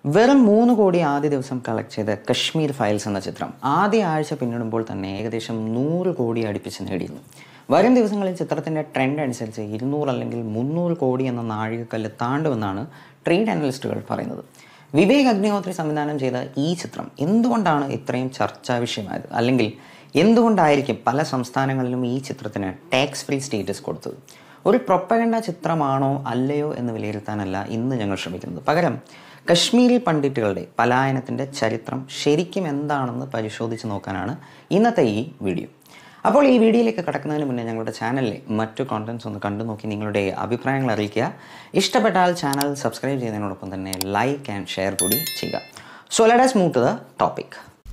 വെറും മൂന്ന് കോടി ആദ്യ ദിവസം കളക്ട് ചെയ്ത കശ്മീർ ഫയൽസ് എന്ന ചിത്രം ആദ്യ ആഴ്ച പിന്നിടുമ്പോൾ തന്നെ ഏകദേശം നൂറ് കോടി അടുപ്പിച്ച് നേടിയിരുന്നു വരും ദിവസങ്ങളിൽ ചിത്രത്തിൻ്റെ ട്രെൻഡ് അനുസരിച്ച് ഇരുന്നൂറ് അല്ലെങ്കിൽ മുന്നൂറ് കോടി എന്ന നാഴികക്കല്ല് താണ്ടുമെന്നാണ് ട്രേഡ് അനലിസ്റ്റുകൾ പറയുന്നത് വിവേക് അഗ്നിഹോത്രി സംവിധാനം ചെയ്ത ഈ ചിത്രം എന്തുകൊണ്ടാണ് ഇത്രയും ചർച്ചാ വിഷയമായത് അല്ലെങ്കിൽ എന്തുകൊണ്ടായിരിക്കും പല സംസ്ഥാനങ്ങളിലും ഈ ചിത്രത്തിന് ടാക്സ് ഫ്രീ സ്റ്റേറ്റസ് കൊടുത്തത് ഒരു പ്രൊപ്പഗണ്ട ചിത്രമാണോ അല്ലയോ എന്ന് വിലയിരുത്താനല്ല ഇന്ന് ഞങ്ങൾ ശ്രമിക്കുന്നത് പകരം കശ്മീരി പണ്ഡിറ്റുകളുടെ പലായനത്തിൻ്റെ ചരിത്രം ശരിക്കും എന്താണെന്ന് പരിശോധിച്ച് നോക്കാനാണ് ഇന്നത്തെ ഈ വീഡിയോ അപ്പോൾ ഈ വീഡിയോയിലേക്ക് കടക്കുന്നതിന് മുന്നേ ഞങ്ങളുടെ ചാനലിലെ മറ്റു കോണ്ടൻറ്റ്സ് ഒന്ന് കണ്ടു നോക്കി നിങ്ങളുടെ അഭിപ്രായങ്ങൾ അറിയിക്കുക ഇഷ്ടപ്പെട്ടാൽ ചാനൽ സബ്സ്ക്രൈബ് ചെയ്യുന്നതിനോടൊപ്പം തന്നെ ലൈക്ക് ആൻഡ് ഷെയർ കൂടി ചെയ്യുക so let move to the topic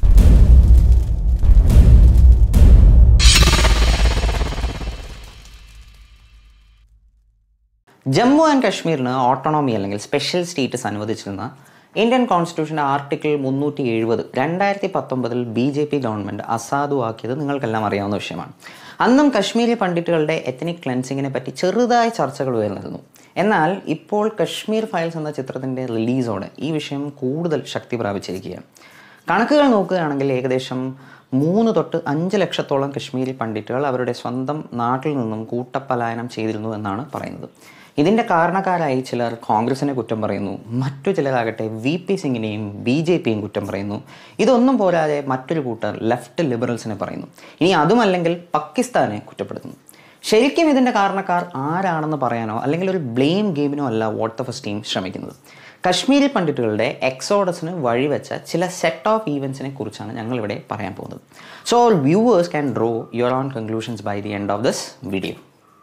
Jammu and കാശ്മീരിന് ഓട്ടോണോമി അല്ലെങ്കിൽ സ്പെഷ്യൽ സ്റ്റേറ്റസ് അനുവദിച്ചിരുന്ന ഇന്ത്യൻ കോൺസ്റ്റിറ്റ്യൂഷൻ്റെ ആർട്ടിക്കിൾ മുന്നൂറ്റി എഴുപത് രണ്ടായിരത്തി പത്തൊമ്പതിൽ ബി ജെ പി ഗവൺമെൻറ് അസാധുവാക്കിയത് നിങ്ങൾക്കെല്ലാം അറിയാവുന്ന വിഷയമാണ് അന്നും കശ്മീരി പണ്ഡിറ്റുകളുടെ എത്തനിക് ക്ലെൻസിങ്ങിനെ പറ്റി ചെറുതായ ചർച്ചകൾ ഉയർന്നിരുന്നു എന്നാൽ ഇപ്പോൾ കശ്മീർ ഫയൽസ് എന്ന ചിത്രത്തിൻ്റെ റിലീസോടെ ഈ വിഷയം കൂടുതൽ ശക്തി പ്രാപിച്ചിരിക്കുകയാണ് കണക്കുകൾ നോക്കുകയാണെങ്കിൽ ഏകദേശം മൂന്ന് തൊട്ട് അഞ്ച് ലക്ഷത്തോളം കശ്മീരി പണ്ഡിറ്റുകൾ അവരുടെ സ്വന്തം നാട്ടിൽ നിന്നും കൂട്ടപ്പലായനം ചെയ്തിരുന്നു എന്നാണ് പറയുന്നത് ഇതിൻ്റെ കാരണക്കാരായി ചിലർ കോൺഗ്രസിനെ കുറ്റം പറയുന്നു മറ്റു ചിലരാകട്ടെ വി പി സിംഗിനെയും ബി ജെ പിയും കുറ്റം പറയുന്നു ഇതൊന്നും പോരാതെ മറ്റൊരു കൂട്ടർ ലെഫ്റ്റ് ലിബറൽസിനെ പറയുന്നു ഇനി അതുമല്ലെങ്കിൽ പാകിസ്ഥാനെ കുറ്റപ്പെടുത്തുന്നു ശരിക്കും ഇതിൻ്റെ കാരണക്കാർ ആരാണെന്ന് പറയാനോ അല്ലെങ്കിൽ ഒരു ബ്ലെയിം ഗെയിമിനോ അല്ല വാട്ട് ദ ഫസ്റ്റ് ടീം ശ്രമിക്കുന്നത് കശ്മീരി പണ്ഡിറ്റുകളുടെ എക്സോഡസിന് വഴിവെച്ച ചില സെറ്റ് ഓഫ് ഈവൻസിനെ കുറിച്ചാണ് ഞങ്ങളിവിടെ പറയാൻ പോകുന്നത് so viewers can draw your own conclusions by the end of this video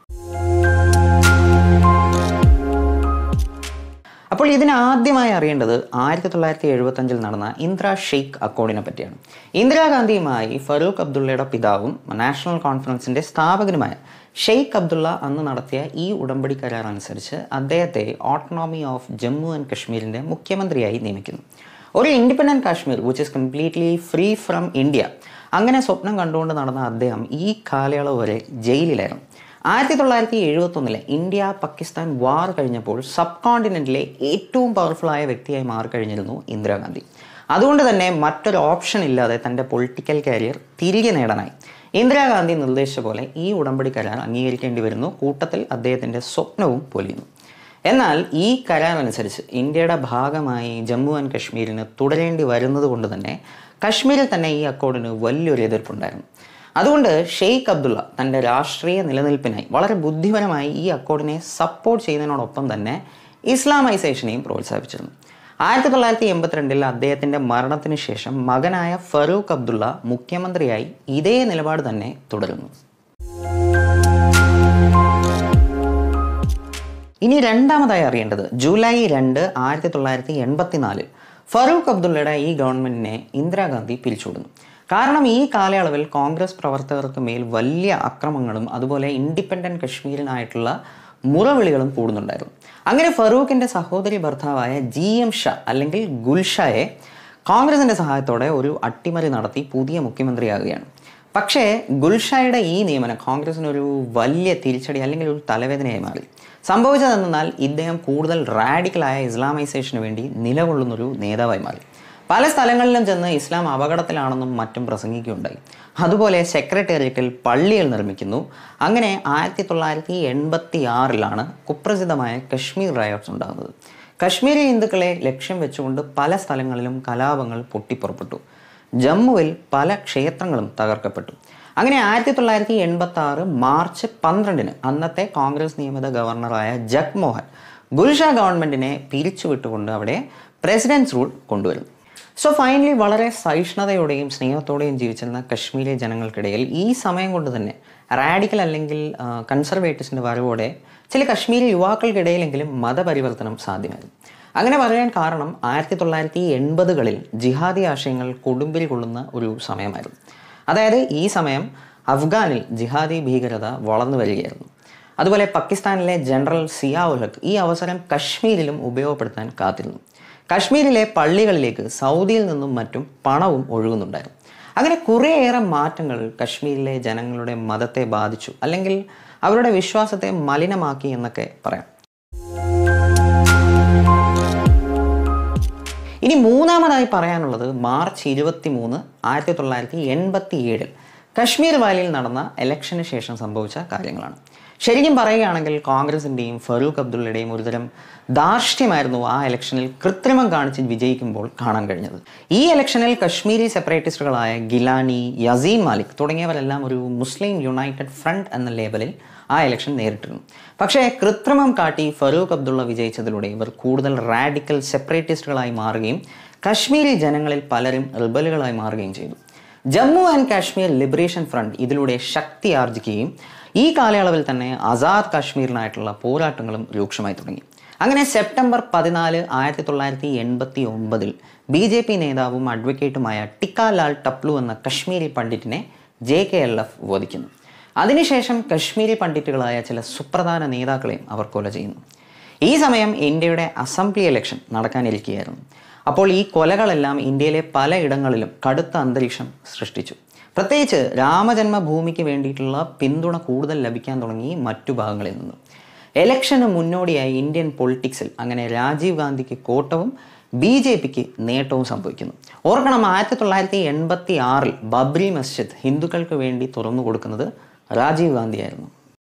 അപ്പോൾ ഇതിന് ആദ്യമായി അറിയേണ്ടത് ആയിരത്തി തൊള്ളായിരത്തി എഴുപത്തഞ്ചിൽ നടന്ന ഇന്ദിര ഷെയ്ഖ് അക്കോർഡിനെ പറ്റിയാണ് ഇന്ദിരാഗാന്ധിയുമായി ഫറൂഖ് അബ്ദുള്ളയുടെ പിതാവും നാഷണൽ കോൺഫറൻസിന്റെ സ്ഥാപകനുമായ ഷെയ്ഖ് അബ്ദുള്ള അന്ന് നടത്തിയ ഈ ഉടമ്പടി കരാർ അനുസരിച്ച് അദ്ദേഹത്തെ ഓട്ടോണോമി ഓഫ് ജമ്മു ആൻഡ് കശ്മീരിന്റെ മുഖ്യമന്ത്രിയായി നിയമിക്കുന്നു ഒരു independent Kashmir which is completely free from India അങ്ങനെ സ്വപ്നം കണ്ടുകൊണ്ട് നടന്ന അദ്ദേഹം ഈ കാലയളവ് വരെ ജയിലിലായിരുന്നു ആയിരത്തി തൊള്ളായിരത്തി എഴുപത്തൊന്നിലെ ഇന്ത്യ പാകിസ്ഥാൻ വാർ കഴിഞ്ഞപ്പോൾ സബ് കോണ്ടിനെന്റിലെ ഏറ്റവും പവർഫുള്ളായ വ്യക്തിയായി മാറിക്കഴിഞ്ഞിരുന്നു ഇന്ദിരാഗാന്ധി അതുകൊണ്ട് തന്നെ മറ്റൊരു ഓപ്ഷൻ ഇല്ലാതെ തൻ്റെ പൊളിറ്റിക്കൽ കരിയർ തിരികെ നേടാനായി ഇന്ദിരാഗാന്ധി നിർദ്ദേശിച്ച പോലെ ഈ ഉടമ്പടി കരാർ അംഗീകരിക്കേണ്ടി വരുന്നു കൂട്ടത്തിൽ അദ്ദേഹത്തിൻ്റെ സ്വപ്നവും പൊലിയുന്നു എന്നാൽ ഈ കരാർ അനുസരിച്ച് ഇന്ത്യയുടെ ഭാഗമായി ജമ്മു ആൻഡ് കശ്മീരിന് തുടരേണ്ടി വരുന്നത് കൊണ്ട് തന്നെ കശ്മീരിൽ തന്നെ ഈ അക്കോർഡിന് വലിയൊരു എതിർപ്പുണ്ടായിരുന്നു അതുകൊണ്ട് ഷെയ്ഖ് അബ്ദുള്ള തൻ്റെ രാഷ്ട്രീയ നിലനിൽപ്പിനായി വളരെ ബുദ്ധിപരമായി ഈ അക്കോർഡിനെ സപ്പോർട്ട് ചെയ്യുന്നതിനോടൊപ്പം തന്നെ ഇസ്ലാമൈസേഷനെയും പ്രോത്സാഹിപ്പിച്ചിരുന്നു ആയിരത്തി തൊള്ളായിരത്തി എൺപത്തിരണ്ടിൽ അദ്ദേഹത്തിൻ്റെ മരണത്തിന് ശേഷം മകനായ ഫറൂഖ് അബ്ദുള്ള മുഖ്യമന്ത്രിയായി ഇതേ നിലപാട് തന്നെ തുടരുന്നു ഇനി രണ്ടാമതായി അറിയേണ്ടത് ജൂലൈ രണ്ട് ആയിരത്തി തൊള്ളായിരത്തി എൺപത്തിനാലിൽ ഫറൂഖ് അബ്ദുള്ളയുടെ ഈ ഗവൺമെന്റിനെ ഇന്ദിരാഗാന്ധി പിരിച്ചുവിടുന്നു കാരണം ഈ കാലയളവിൽ കോൺഗ്രസ് പ്രവർത്തകർക്ക് മേൽ വലിയ അക്രമങ്ങളും അതുപോലെ ഇൻഡിപെൻഡന്റ് കശ്മീരിനായിട്ടുള്ള മുറവിളികളും കൂടുന്നുണ്ടായിരുന്നു അങ്ങനെ ഫറൂഖിന്റെ സഹോദരി ഭർത്താവായ ജി എം ഷാ അല്ലെങ്കിൽ ഗുൽഷായെ കോൺഗ്രസിന്റെ സഹായത്തോടെ ഒരു അട്ടിമറി നടത്തി പുതിയ മുഖ്യമന്ത്രിയാകുകയാണ് പക്ഷേ ഗുൽഷായുടെ ഈ നിയമനം കോൺഗ്രസിനൊരു വലിയ തിരിച്ചടി അല്ലെങ്കിൽ ഒരു തലവേദനയായി മാറി സംഭവിച്ചതെന്നാൽ ഇദ്ദേഹം കൂടുതൽ റാഡിക്കലായ ഇസ്ലാമൈസേഷന് വേണ്ടി നിലകൊള്ളുന്നൊരു നേതാവായി മാറി പല സ്ഥലങ്ങളിലും ചെന്ന് ഇസ്ലാം അപകടത്തിലാണെന്നും മറ്റും പ്രസംഗിക്കുകയുണ്ടായി അതുപോലെ സെക്രട്ടേറിയറ്റിൽ പള്ളികൾ നിർമ്മിക്കുന്നു അങ്ങനെ ആയിരത്തി തൊള്ളായിരത്തി എൺപത്തി ആറിലാണ് കുപ്രസിദ്ധമായ കശ്മീർ റയോട്ട്സ് ഉണ്ടാകുന്നത് കശ്മീരി ഹിന്ദുക്കളെ ലക്ഷ്യം വെച്ചുകൊണ്ട് പല സ്ഥലങ്ങളിലും കലാപങ്ങൾ പൊട്ടിപ്പുറപ്പെട്ടു ജമ്മുവിൽ പല ക്ഷേത്രങ്ങളും തകർക്കപ്പെട്ടു അങ്ങനെ ആയിരത്തി തൊള്ളായിരത്തി എൺപത്തി ആറ് മാർച്ച് പന്ത്രണ്ടിന് അന്നത്തെ കോൺഗ്രസ് നിയമിത ഗവർണറായ ജഗ്മോഹൻ ഗുൽഷാ ഗവൺമെന്റിനെ പിരിച്ചുവിട്ടുകൊണ്ട് അവിടെ പ്രസിഡൻസ് റൂൾ കൊണ്ടുവരുന്നു സോ ഫൈനലി വളരെ സഹിഷ്ണുതയോടെയും സ്നേഹത്തോടെയും ജീവിച്ചിരുന്ന കശ്മീരി ജനങ്ങൾക്കിടയിൽ ഈ സമയം കൊണ്ട് തന്നെ റാഡിക്കൽ അല്ലെങ്കിൽ കൺസർവേറ്റീവ്സിൻ്റെ വരവോടെ ചില കശ്മീരി യുവാക്കൾക്കിടയിലെങ്കിലും മതപരിവർത്തനം സാധ്യമായിരുന്നു അങ്ങനെ പറയാൻ കാരണം ആയിരത്തി തൊള്ളായിരത്തി എൺപതുകളിൽ ജിഹാദി ആശയങ്ങൾ കൊടുമ്പിൽ കൊള്ളുന്ന ഒരു സമയമായിരുന്നു അതായത് ഈ സമയം അഫ്ഗാനിൽ ജിഹാദി ഭീകരത വളർന്നു വരികയായിരുന്നു അതുപോലെ പാകിസ്ഥാനിലെ ജനറൽ സിയാ ഉലക് ഈ അവസരം കശ്മീരിലും ഉപയോഗപ്പെടുത്താൻ കാത്തിരുന്നു കശ്മീരിലെ പള്ളികളിലേക്ക് സൗദിയിൽ നിന്നും മറ്റും പണവും ഒഴുകുന്നുണ്ടായിരുന്നു അങ്ങനെ കുറേയേറെ മാറ്റങ്ങൾ കശ്മീരിലെ ജനങ്ങളുടെ മതത്തെ ബാധിച്ചു അല്ലെങ്കിൽ അവരുടെ വിശ്വാസത്തെ മലിനമാക്കി എന്നൊക്കെ പറയാം ഇനി മൂന്നാമതായി പറയാനുള്ളത് മാർച്ച് ഇരുപത്തി മൂന്ന് ആയിരത്തി തൊള്ളായിരത്തി എൺപത്തി ഏഴിൽ കശ്മീർ വാലിയിൽ നടന്ന ഇലക്ഷന് ശേഷം സംഭവിച്ച കാര്യങ്ങളാണ് ശരിക്കും പറയുകയാണെങ്കിൽ കോൺഗ്രസിൻ്റെയും ഫറൂഖ് അബ്ദുള്ളയുടെയും ഒരുതരം ധാർഷ്ട്യമായിരുന്നു ആ ഇലക്ഷനിൽ കൃത്രിമം കാണിച്ച് വിജയിക്കുമ്പോൾ കാണാൻ കഴിഞ്ഞത് ഈ ഇലക്ഷനിൽ കശ്മീരി സെപ്പറേറ്റിസ്റ്റുകളായ ഗിലാനി യസീം മാലിക് തുടങ്ങിയവരെല്ലാം ഒരു മുസ്ലിം യുണൈറ്റഡ് ഫ്രണ്ട് എന്ന ലേബലിൽ ആ ഇലക്ഷൻ നേരിട്ടിരുന്നു പക്ഷേ കൃത്രിമം കാട്ടി ഫറൂഖ് അബ്ദുള്ള വിജയിച്ചതിലൂടെ ഇവർ കൂടുതൽ റാഡിക്കൽ സെപ്പറേറ്റിസ്റ്റുകളായി മാറുകയും കശ്മീരി ജനങ്ങളിൽ പലരും റിബലുകളായി മാറുകയും ചെയ്തു Jammu and Kashmir liberation front ഇതിലൂടെ ശക്തി ആർജിക്കുകയും ഈ കാലയളവിൽ തന്നെ ആസാദ് കാശ്മീരിനായിട്ടുള്ള പോരാട്ടങ്ങളും രൂക്ഷമായി തുടങ്ങി അങ്ങനെ സെപ്റ്റംബർ പതിനാല് ആയിരത്തി തൊള്ളായിരത്തി എൺപത്തി ഒമ്പതിൽ ബി ജെ പി നേതാവും അഡ്വക്കേറ്റുമായ ടിക്കാലാൽ ടപ്ലു എന്ന കശ്മീരി പണ്ഡിറ്റിനെ ജെ കെ എൽ എഫ് വധിക്കുന്നു അതിനുശേഷം കശ്മീരി പണ്ഡിറ്റുകളായ ചില സുപ്രധാന നേതാക്കളെയും അവർ കൊല ചെയ്യുന്നു ഈ സമയം ഇന്ത്യയുടെ അസംബ്ലി ഇലക്ഷൻ നടക്കാനിരിക്കുകയായിരുന്നു അപ്പോൾ ഈ കൊലകളെല്ലാം ഇന്ത്യയിലെ പലയിടങ്ങളിലും കടുത്ത അന്തരീക്ഷം സൃഷ്ടിച്ചു പ്രത്യേകിച്ച് രാമജന്മഭൂമിക്ക് വേണ്ടിയിട്ടുള്ള പിന്തുണ കൂടുതൽ ലഭിക്കാൻ തുടങ്ങി മറ്റു ഭാഗങ്ങളിൽ നിന്ന് ഇലക്ഷന് മുന്നോടിയായി ഇന്ത്യൻ പൊളിറ്റിക്സിൽ അങ്ങനെ രാജീവ് ഗാന്ധിക്ക് കോട്ടവും ബി ജെ പിക്ക് നേട്ടവും സംഭവിക്കുന്നു ഓർക്കണം ആയിരത്തി തൊള്ളായിരത്തി എൺപത്തി ആറിൽ ബബ്രി മസ്ജിദ് ഹിന്ദുക്കൾക്ക് വേണ്ടി തുറന്നു കൊടുക്കുന്നത് രാജീവ് ഗാന്ധിയായിരുന്നു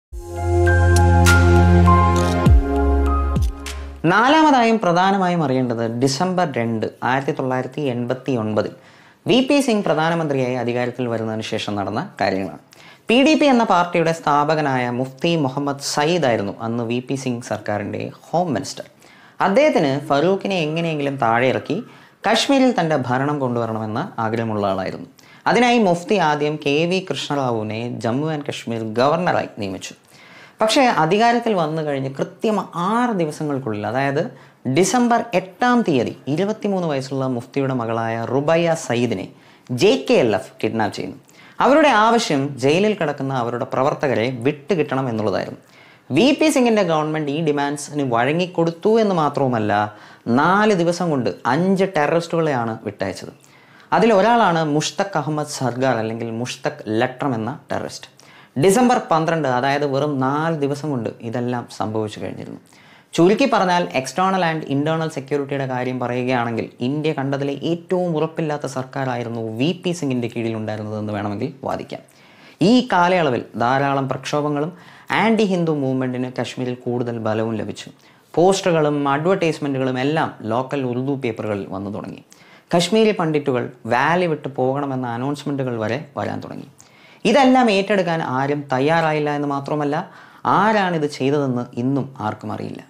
നാലാമതായും പ്രധാനമായും അറിയേണ്ടത് ഡിസംബർ രണ്ട് ആയിരത്തി തൊള്ളായിരത്തി എൺപത്തി ഒൻപതിൽ വി പി സിംഗ് പ്രധാനമന്ത്രിയായി അധികാരത്തിൽ വരുന്നതിന് ശേഷം നടന്ന കാര്യങ്ങളാണ് പി ഡി പി എന്ന പാർട്ടിയുടെ സ്ഥാപകനായ മുഫ്തി മുഹമ്മദ് സയ്യിദ് ആയിരുന്നു അന്ന് വി പി സിംഗ് സർക്കാരിൻ്റെ ഹോം മിനിസ്റ്റർ അദ്ദേഹത്തിന് ഫറൂഖിനെ എങ്ങനെയെങ്കിലും താഴെ ഇറക്കി കശ്മീരിൽ തൻ്റെ ഭരണം കൊണ്ടുവരണമെന്ന് ആഗ്രഹമുള്ള ആളായിരുന്നു അതിനായി മുഫ്തി ആദ്യം കെ വി കൃഷ്ണറാവുവിനെ ജമ്മു ആൻഡ് കശ്മീർ ഗവർണറായി നിയമിച്ചു പക്ഷേ അധികാരത്തിൽ വന്നു കഴിഞ്ഞ് കൃത്യം ആറ് ദിവസങ്ങൾക്കുള്ളിൽ അതായത് ഡിസംബർ എട്ടാം തീയതി ഇരുപത്തിമൂന്ന് വയസ്സുള്ള മുഫ്തിയുടെ മകളായ റുബയ്യ സയ്യിദിനെ J K L F kidnap ചെയ്യുന്നു അവരുടെ ആവശ്യം ജയിലിൽ കിടക്കുന്ന അവരുടെ പ്രവർത്തകരെ വിട്ടുകിട്ടണം എന്നുള്ളതായിരുന്നു വി പി സിംഗിൻ്റെ ഗവൺമെൻറ് ഈ ഡിമാൻഡ്സിന് വഴങ്ങിക്കൊടുത്തു എന്ന് മാത്രവുമല്ല നാല് ദിവസം കൊണ്ട് അഞ്ച് ടെററിസ്റ്റുകളെയാണ് വിട്ടയച്ചത് അതിൽ ഒരാളാണ് മുഷ്തഖ് അഹമ്മദ് സർഗാർ അല്ലെങ്കിൽ മുഷ്തഖ് ലട്രം എന്ന ടെററിസ്റ്റ് ഡിസംബർ പന്ത്രണ്ട് അതായത് വെറും നാല് ദിവസം കൊണ്ട് ഇതെല്ലാം സംഭവിച്ചു കഴിഞ്ഞിരുന്നു ചുരുക്കി പറഞ്ഞാൽ എക്സ്റ്റേണൽ ആൻഡ് ഇന്റേണൽ സെക്യൂരിറ്റിയുടെ കാര്യം പറയുകയാണെങ്കിൽ ഇന്ത്യ കണ്ടതിലെ ഏറ്റവും ഉറപ്പില്ലാത്ത സർക്കാരായിരുന്നു വി പി സിംഗിൻ്റെ കീഴിലുണ്ടായിരുന്നതെന്ന് വേണമെങ്കിൽ വാദിക്കാം ഈ കാലയളവിൽ ധാരാളം പ്രക്ഷോഭങ്ങളും ആൻറ്റി ഹിന്ദു മൂവ്മെൻറ്റിന് കശ്മീരിൽ കൂടുതൽ ബലവും ലഭിച്ചു പോസ്റ്ററുകളും അഡ്വർടൈസ്മെൻറ്റുകളും എല്ലാം ലോക്കൽ ഉറുദു പേപ്പറുകളിൽ വന്നു തുടങ്ങി കശ്മീരി പണ്ഡിറ്റുകൾ വാലി വിട്ട് പോകണമെന്ന അനൗൺസ്മെൻറ്റുകൾ വരെ വരാൻ തുടങ്ങി ഇതെല്ലാം ഏറ്റെടുക്കാൻ ആരും തയ്യാറായില്ല എന്ന് മാത്രമല്ല ആരാണിത് ചെയ്തതെന്ന് ഇന്നും ആർക്കും അറിയില്ല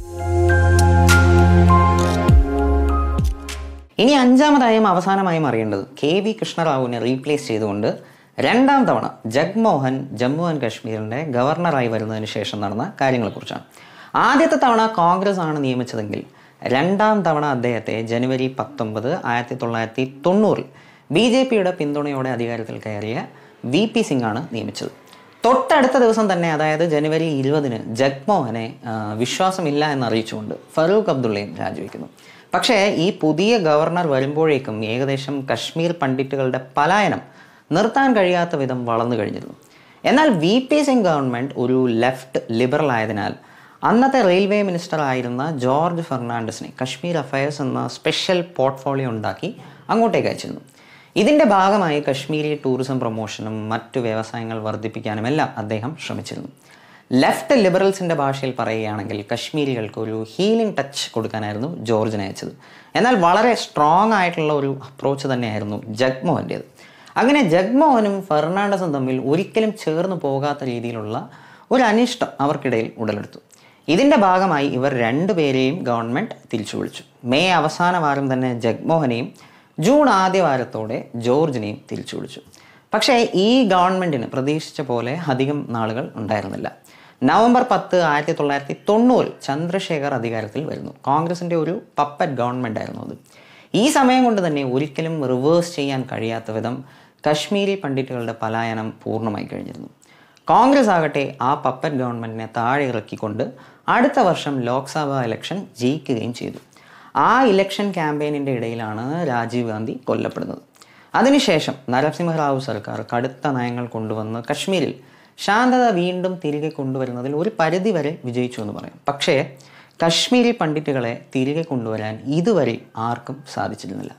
ഇനി അഞ്ചാമതായും അവസാനമായും അറിയേണ്ടത് കെ വി കൃഷ്ണറാവുവിനെ റീപ്ലേസ് ചെയ്തുകൊണ്ട് രണ്ടാം തവണ ജഗ്മോഹൻ ജമ്മു ആൻഡ് കാശ്മീരിൻ്റെ ഗവർണറായി വരുന്നതിന് ശേഷം നടന്ന കാര്യങ്ങളെക്കുറിച്ചാണ് ആദ്യത്തെ തവണ കോൺഗ്രസ് ആണ് നിയമിച്ചതെങ്കിൽ രണ്ടാം തവണ അദ്ദേഹത്തെ ജനുവരി പത്തൊമ്പത് ആയിരത്തി തൊള്ളായിരത്തി തൊണ്ണൂറിൽ ബി ജെ പിയുടെ പിന്തുണയോടെ അധികാരത്തിൽ കയറിയ വി പി സിംഗ് ആണ് നിയമിച്ചത് തൊട്ടടുത്ത ദിവസം തന്നെ അതായത് ജനുവരി ഇരുപതിന് ജഗ്മോഹനെ ആ, വിശ്വാസമില്ല എന്നറിയിച്ചുകൊണ്ട് ഫറൂഖ് അബ്ദുള്ളയും രാജിവെക്കുന്നു പക്ഷേ ഈ പുതിയ ഗവർണർ വരുമ്പോഴേക്കും ഏകദേശം കശ്മീർ പണ്ഡിറ്റുകളുടെ പലായനം നിർത്താൻ കഴിയാത്ത വിധം വളർന്നു കഴിഞ്ഞിരുന്നു എന്നാൽ വി പി സിംഗ് ഗവൺമെൻറ് ഒരു ലെഫ്റ്റ് ലിബറൽ ആയതിനാൽ അന്നത്തെ റെയിൽവേ മിനിസ്റ്റർ ആയിരുന്ന ജോർജ് ഫെർണാണ്ടസിനെ കശ്മീർ അഫയേഴ്സ് എന്ന സ്പെഷ്യൽ പോർട്ട്ഫോളിയോ ഉണ്ടാക്കി അങ്ങോട്ടേക്ക് അയച്ചിരുന്നു ഇതിൻ്റെ ഭാഗമായി കശ്മീരി ടൂറിസം പ്രൊമോഷനും മറ്റു വ്യവസായങ്ങൾ വർദ്ധിപ്പിക്കാനും എല്ലാം അദ്ദേഹം ശ്രമിച്ചിരുന്നു ലെഫ്റ്റ് ലിബറൽസിൻ്റെ ഭാഷയിൽ പറയുകയാണെങ്കിൽ കശ്മീരികൾക്ക് ഒരു ഹീലിംഗ് ടച്ച് കൊടുക്കാനായിരുന്നു ജോർജിനെ അയച്ചത് എന്നാൽ വളരെ സ്ട്രോങ് ആയിട്ടുള്ള ഒരു അപ്രോച്ച് തന്നെയായിരുന്നു ജഗ്മോഹൻ്റേത് അങ്ങനെ ജഗ്മോഹനും ഫെർണാണ്ടസും തമ്മിൽ ഒരിക്കലും ചേർന്ന് പോകാത്ത രീതിയിലുള്ള ഒരു അനിഷ്ടം അവർക്കിടയിൽ ഉടലെടുത്തു ഇതിൻ്റെ ഭാഗമായി ഇവർ രണ്ടുപേരെയും ഗവൺമെൻറ് തിരിച്ചു വിളിച്ചു മെയ് അവസാന വാരം തന്നെ ജഗ്മോഹനെയും ജൂൺ ആദ്യ വാരത്തോടെ ജോർജിനെയും തിരിച്ചു വിളിച്ചു പക്ഷേ ഈ ഗവൺമെൻറ്റിന് പ്രതീക്ഷിച്ച പോലെ അധികം നാളുകൾ ഉണ്ടായിരുന്നില്ല നവംബർ പത്ത് ആയിരത്തി തൊള്ളായിരത്തി തൊണ്ണൂറിൽ ചന്ദ്രശേഖർ അധികാരത്തിൽ വരുന്നു കോൺഗ്രസിൻ്റെ ഒരു പപ്പറ്റ് ഗവൺമെൻറ് ആയിരുന്നു അത് ഈ സമയം കൊണ്ട് തന്നെ ഒരിക്കലും റിവേഴ്സ് ചെയ്യാൻ കഴിയാത്ത വിധം കശ്മീരി പണ്ഡിറ്റുകളുടെ പലായനം പൂർണ്ണമായി കഴിഞ്ഞിരുന്നു കോൺഗ്രസ് ആകട്ടെ ആ പപ്പറ്റ് ഗവൺമെൻറ്റിനെ താഴെ ഇറക്കിക്കൊണ്ട് അടുത്ത വർഷം ലോക്സഭാ ഇലക്ഷൻ ജയിക്കുകയും ചെയ്തു ആ ഇലക്ഷൻ ക്യാമ്പയിനിൻ്റെ ഇടയിലാണ് രാജീവ് ഗാന്ധി കൊല്ലപ്പെടുന്നത് അതിനുശേഷം നരസിംഹറാവു സർക്കാർ കടുത്ത നയങ്ങൾ കൊണ്ടുവന്ന് കശ്മീരിൽ ശാന്തത വീണ്ടും തിരികെ കൊണ്ടുവരുന്നതിൽ ഒരു പരിധി വരെ വിജയിച്ചു എന്ന് പറയാം പക്ഷേ കശ്മീരി പണ്ഡിറ്റുകളെ തിരികെ കൊണ്ടുവരാൻ ഇതുവരെ ആർക്കും സാധിച്ചിരുന്നില്ല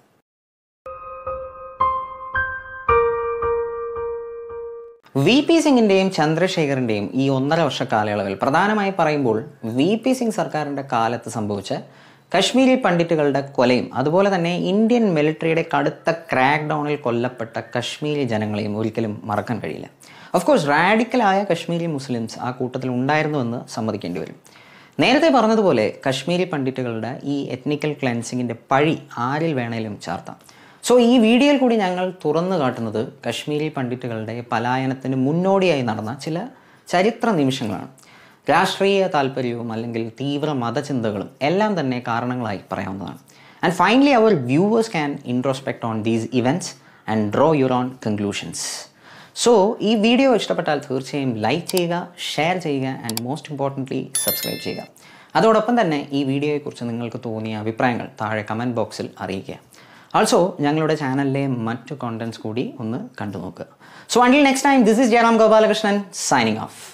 വി പി സിംഗിൻ്റെയും ചന്ദ്രശേഖറിൻ്റെയും ഈ ഒന്നര വർഷ കാലയളവിൽ പ്രധാനമായി പറയുമ്പോൾ വി പി സിംഗ് സർക്കാരിൻ്റെ കാലത്ത് സംഭവിച്ച കശ്മീരി പണ്ഡിറ്റുകളുടെ കൊലയും അതുപോലെ തന്നെ ഇന്ത്യൻ മിലിറ്ററിയുടെ കടുത്ത ക്രാക്ക് ഡൗണിൽ കൊല്ലപ്പെട്ട കശ്മീരി ജനങ്ങളെയും ഒരിക്കലും മറക്കാൻ കഴിയില്ല ഓഫ് കോഴ്സ് റാഡിക്കലായ കശ്മീരി മുസ്ലിംസ് ആ കൂട്ടത്തിൽ ഉണ്ടായിരുന്നുവെന്ന് സമ്മതിക്കേണ്ടി വരും നേരത്തെ പറഞ്ഞതുപോലെ കശ്മീരി പണ്ഡിറ്റുകളുടെ ഈ എത്നിക്കൽ ക്ലെൻസിങ്ങിൻ്റെ പഴി ആരിൽ വേണേലും ചാർത്താം സോ ഈ വീഡിയോയിൽ കൂടി ഞങ്ങൾ തുറന്നു കാട്ടുന്നത് കശ്മീരി പണ്ഡിറ്റുകളുടെ പലായനത്തിന് മുന്നോടിയായി നടന്ന ചില ചരിത്ര നിമിഷങ്ങളാണ് രാഷ്ട്രീയ താല്പര്യവും അല്ലെങ്കിൽ തീവ്ര മതചിന്തകളും എല്ലാം തന്നെ കാരണങ്ങളായി പറയാവുന്നതാണ് ആൻഡ് ഫൈനലി അവർ viewers can introspect on these events and draw your own conclusions so ഈ വീഡിയോ ഇഷ്ടപ്പെട്ടാൽ തീർച്ചയായും ലൈക്ക് ചെയ്യുക ഷെയർ ചെയ്യുക ആൻഡ് മോസ്റ്റ് ഇമ്പോർട്ടൻ്റ്ലി സബ്സ്ക്രൈബ് ചെയ്യുക അതോടൊപ്പം തന്നെ ഈ വീഡിയോയെക്കുറിച്ച് നിങ്ങൾക്ക് തോന്നിയ അഭിപ്രായങ്ങൾ താഴെ കമൻറ്റ് ബോക്സിൽ അറിയിക്കുക ആൾസോ ഞങ്ങളുടെ ചാനലിലെ മറ്റു കോണ്ടൻറ്റ്സ് കൂടി ഒന്ന് കണ്ടു നോക്കുക so until next time this is Jayaram Gopalakrishnan signing of